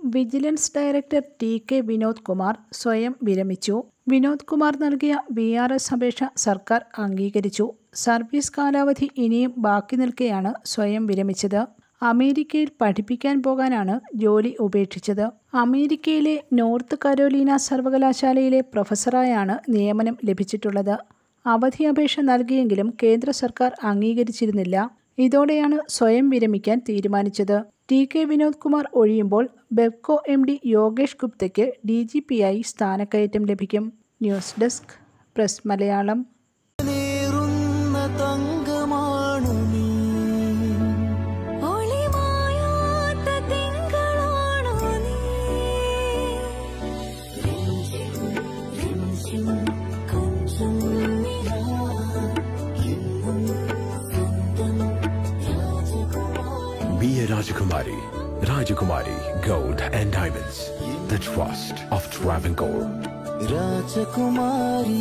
Vigilance director T K Vinod Kumar സ്വയം വിരമിച്ചു വിനോദ് കുമാർ നൽകിയ ബി ആർ എസ് അപേക്ഷ സർക്കാർ അംഗീകരിച്ചു സർവീസ് കാലാവധി ഇനിയും ബാക്കി നിൽക്കെയാണ് സ്വയം വിരമിച്ചത് അമേരിക്കയിൽ പഠിപ്പിക്കാൻ പോകാനാണ് ജോലി ഉപേക്ഷിച്ചത് അമേരിക്കയിലെ നോർത്ത് കരോലീന സർവകലാശാലയിലെ പ്രൊഫസറായാണ് നിയമനം ലഭിച്ചിട്ടുള്ളത് അവധി അപേക്ഷ നൽകിയെങ്കിലും കേന്ദ്ര സർക്കാർ അംഗീകരിച്ചിരുന്നില്ല ഇതോടെയാണ് സ്വയം വിരമിക്കാൻ തീരുമാനിച്ചത് ടി കെ വിനോദ് കുമാർ ഒഴിയുമ്പോൾ ബെബ്കോ എം ഡി യോഗേഷ് ഗുപ്തയ്ക്ക് ഡി ജി പിയായി സ്ഥാനക്കയറ്റം ലഭിക്കും ന്യൂസ് ഡെസ്ക് പ്രസ് മലയാളം നേറുന്ന തങ്കമാണു നീ ഒളിമായാത്ത തിങ്കളാണോ നീ രഞ്ജിം കൊഞ്ചും നിലാ എന്നും സ്വന്തം രാജകുമാരി Be a Rajakumari. Rajakumari Gold and Diamonds. The trust of Travancore. രാജകുമാരി